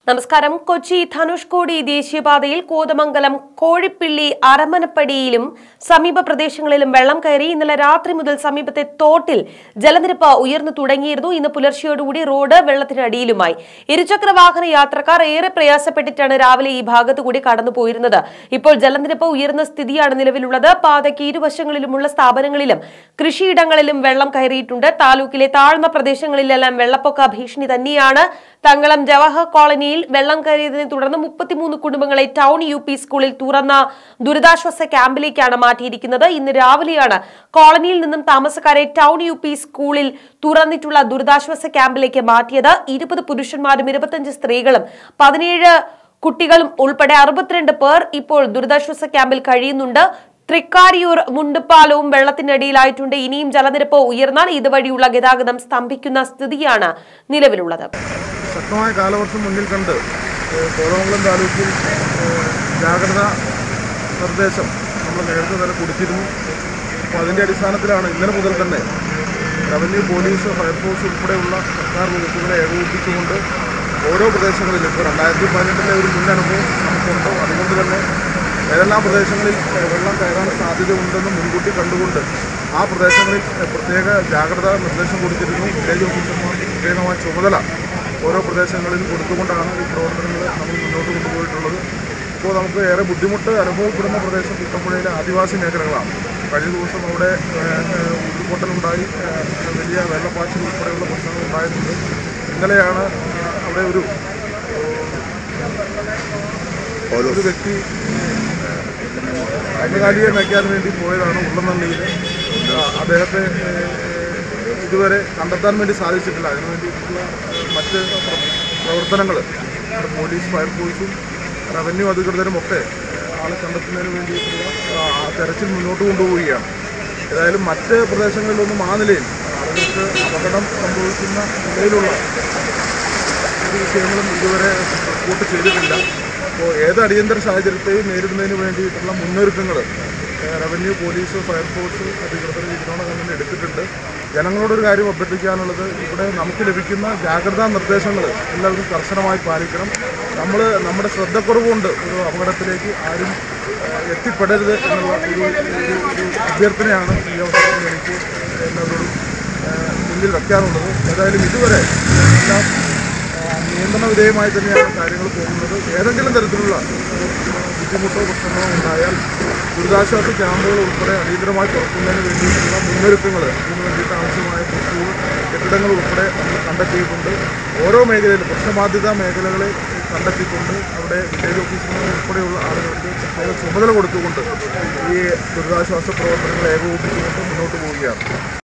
നമസ്കാരം കൊച്ചി ധനുഷ്കോടി ദേശീയപാതയിൽ കോതമംഗലം കോഴിപ്പിള്ളി അരമനപ്പടിയിലും സമീപ പ്രദേശങ്ങളിലും വെള്ളം കയറി ഇന്നലെ രാത്രി മുതൽ സമീപത്തെ തോട്ടിൽ ജലനിരപ്പ് ഉയർന്നു തുടങ്ങിയിരുന്നു ഇന്ന് പുലർച്ചെയോടുകൂടി റോഡ് വെള്ളത്തിനടിയിലുമായി ഇരുചക്ര വാഹന യാത്രക്കാർ ഏറെ പ്രയാസപ്പെട്ടിട്ടാണ് രാവിലെ ഈ ഭാഗത്തു കൂടി കടന്നു പോയിരുന്നത് ഇപ്പോൾ ജലനിരപ്പ് ഉയർന്ന സ്ഥിതിയാണ് നിലവിലുള്ളത് പാതയ്ക്ക് ഇരുവശങ്ങളിലുമുള്ള സ്ഥാപനങ്ങളിലും കൃഷിയിടങ്ങളിലും വെള്ളം കയറിയിട്ടുണ്ട് താലൂക്കിലെ താഴ്ന്ന പ്രദേശങ്ങളിലെല്ലാം വെള്ളപ്പൊക്ക ഭീഷണി തന്നെയാണ് തങ്കളം ജവഹർ കോളനിയിൽ വെള്ളം കയറിയതിനെ തുടർന്ന് മുപ്പത്തിമൂന്ന് കുടുംബങ്ങളെ ടൗൺ യു പി സ്കൂളിൽ തുറന്ന ദുരിതാശ്വാസ ക്യാമ്പിലേക്കാണ് മാറ്റിയിരിക്കുന്നത് ഇന്ന് രാവിലെയാണ് കോളനിയിൽ നിന്നും താമസക്കാരെ ടൗൺ യു പി സ്കൂളിൽ തുറന്നിട്ടുള്ള ദുരിതാശ്വാസ ക്യാമ്പിലേക്ക് മാറ്റിയത് ഇരുപത് പുരുഷന്മാരും ഇരുപത്തഞ്ച് സ്ത്രീകളും പതിനേഴ് കുട്ടികളും ഉൾപ്പെടെ അറുപത്തിരണ്ട് പേർ ഇപ്പോൾ ദുരിതാശ്വാസ ക്യാമ്പിൽ കഴിയുന്നുണ്ട് തൃക്കാരിയൂർ മുണ്ടുപാലവും വെള്ളത്തിനടിയിലായിട്ടുണ്ട് ഇനിയും ജലനിരപ്പ് ഉയർന്നാൽ ഇതുവഴിയുള്ള ഗതാഗതം സ്തംഭിക്കുന്ന സ്ഥിതിയാണ് നിലവിലുള്ളത് ശക്തമായ കാലവർഷം മുന്നിൽ കണ്ട് ഏഹ്, കോതമംഗലം താലൂക്കിൽ ഏഹ്, ജാഗ്രതാ നിർദ്ദേശം നമ്മൾ നേരത്തെ തന്നെ കൊടുത്തിരുന്നു അപ്പോൾ അതിൻ്റെ അടിസ്ഥാനത്തിലാണ് ഇന്നലെ മുതൽ തന്നെ റവന്യൂ പോലീസ് ഫയർഫോഴ്സ് ഉൾപ്പെടെയുള്ള സർക്കാർ വകുപ്പുകളെ ഏകോപിപ്പിച്ചുകൊണ്ട് ഓരോ പ്രദേശങ്ങളിലും ഇപ്പോൾ രണ്ടായിരത്തി പതിനെട്ടിലെ ഒരു മുൻ അനുഭവം നമുക്കുണ്ട് അതുകൊണ്ട് തന്നെ ഏതെല്ലാം പ്രദേശങ്ങളിൽ ഏഹ്, വെള്ളം കയറാൻ സാധ്യത ഉണ്ടെന്ന് മുൻകൂട്ടി കണ്ടുകൊണ്ട് ആ പ്രദേശങ്ങളിൽ ഏഹ്, പ്രത്യേക ജാഗ്രതാ നിർദ്ദേശം കൊടുത്തിരുന്നു വില്ലേജ് ഓഫീസർമാർക്ക് പ്രത്യേകമായ ചുമതല ഓരോ പ്രദേശങ്ങളിൽ കൊടുത്തുകൊണ്ടാണ് ഈ പ്രവർത്തനങ്ങൾ നമ്മൾ മുന്നോട്ട് കൊണ്ടുപോയിട്ടുള്ളത് ഇപ്പോൾ നമുക്ക് ഏറെ ബുദ്ധിമുട്ട് അനുഭവപ്പെടുന്ന പ്രദേശം കുട്ടമ്പുഴയിലെ ആദിവാസി മേഖലകളാണ് കഴിഞ്ഞ ദിവസം അവിടെ ഏഹ്, ഏഹ്, ഉരുൾപൊട്ടലുണ്ടായി ഏഹ്, വലിയ വെള്ളപ്പാച്ചിൽ ഉൾപ്പെടെയുള്ള പ്രശ്നങ്ങൾ ഉണ്ടായിട്ടുണ്ട് ഇന്നലെയാണ് ഏഹ്, അവിടെ ഒരു ഒരു വ്യക്തി കന്നുകാലിയെ മേയ്ക്കാൻ വേണ്ടി പോയതാണ് ഉള്ളനള്ളിയിൽ അദ്ദേഹത്തെ ഏഹ്, ഇതുവരെ കണ്ടെത്താൻ വേണ്ടി സാധിച്ചിട്ടില്ല അതിനു വേണ്ടിയിട്ടുള്ള ഏഹ്, മറ്റ് പ്ര- പ്രവർത്തനങ്ങൾ നമ്മുടെ പോലീസ് ഫയർഫോഴ്സും റവന്യൂ അധികൃതരും ഒക്കെ ഏഹ്, ആളെ കണ്ടെത്തുന്നതിന് വേണ്ടിയിട്ടുള്ള ആ, തെരച്ചിൽ മുന്നോട്ട് കൊണ്ടുപോവുകയാണ് ഏതായാലും മറ്റ് പ്രദേശങ്ങളിലൊന്നും ആ നിലയിൽ ആളുകൾക്ക് അപകടം സംഭവിക്കുന്ന നിലയിലുള്ള ഒരു വിഷയങ്ങളും ഇതുവരെ റിപ്പോർട്ട് ചെയ്തിട്ടില്ല അപ്പോൾ ഏത് അടിയന്തര സാഹചര്യത്തെയും നേരിടുന്നതിന് വേണ്ടിയിട്ടുള്ള മുന്നൊരുക്കങ്ങൾ റവന്യൂ പോലീസ് ഫയർഫോഴ്സ് അധികൃതർ ഇതിനോടകം തന്നെ എടുത്തിട്ടുണ്ട് ജനങ്ങളോടൊരു കാര്യം അഭ്യർത്ഥിക്കാനുള്ളത് ഇവിടെ നമുക്ക് ലഭിക്കുന്ന ജാഗ്രതാ നിർദ്ദേശങ്ങൾ എല്ലാവരും കർശനമായി പാലിക്കണം നമ്മൾ നമ്മുടെ ശ്രദ്ധക്കുറവുകൊണ്ട് ഒരു അപകടത്തിലേക്ക് ആരും ഏഹ്, എത്തിപ്പെടരുത് എന്നുള്ള ഒരു ഒരു- ഒരു അഭ്യർത്ഥനയാണ് ഈ അവസരത്തിൽ എനിക്ക് എല്ലാവരോടും ഏഹ്, മുന്നിൽ വയ്ക്കാനുള്ളത് ഏതായാലും ഇതുവരെ എല്ലാം ആ, നിയന്ത്രണ വിധേയമായി തന്നെയാണ് കാര്യങ്ങൾ പോകുന്നത് ഏതെങ്കിലും തരത്തിലുള്ള ഒരു ബുദ്ധിമുട്ടോ പ്രശ്നങ്ങളോ ഉണ്ടായാൽ ദുരിതാശ്വാസ ക്യാമ്പുകൾ ഉൾപ്പെടെ അടിയന്തരമായി തുറക്കുന്നതിന് വേണ്ടിയിട്ടുള്ള മുന്നൊരുക്കങ്ങൾ അതിന് വേണ്ടിയിട്ട് ആവശ്യമായ സ്കൂൾ കെട്ടിടങ്ങൾ ഉൾപ്പെടെ നമ്മൾ കണ്ടെത്തിയിട്ടുണ്ട് ഓരോ മേഖലയിലും പ്രശ്നബാധിത മേഖലകളെ കണ്ടെത്തിക്കൊണ്ട് അവിടെ വില്ലേജ് ഓഫീസർമാർ ഉൾപ്പെടെയുള്ള ആളുകൾക്ക് പ്രത്യേക ചുമതല കൊടുത്തുകൊണ്ട് ഈ ദുരിതാശ്വാസ പ്രവർത്തനങ്ങൾ ഏകോപിപ്പിച്ചുകൊണ്ട് മുന്നോട്ട് പോവുകയാണ്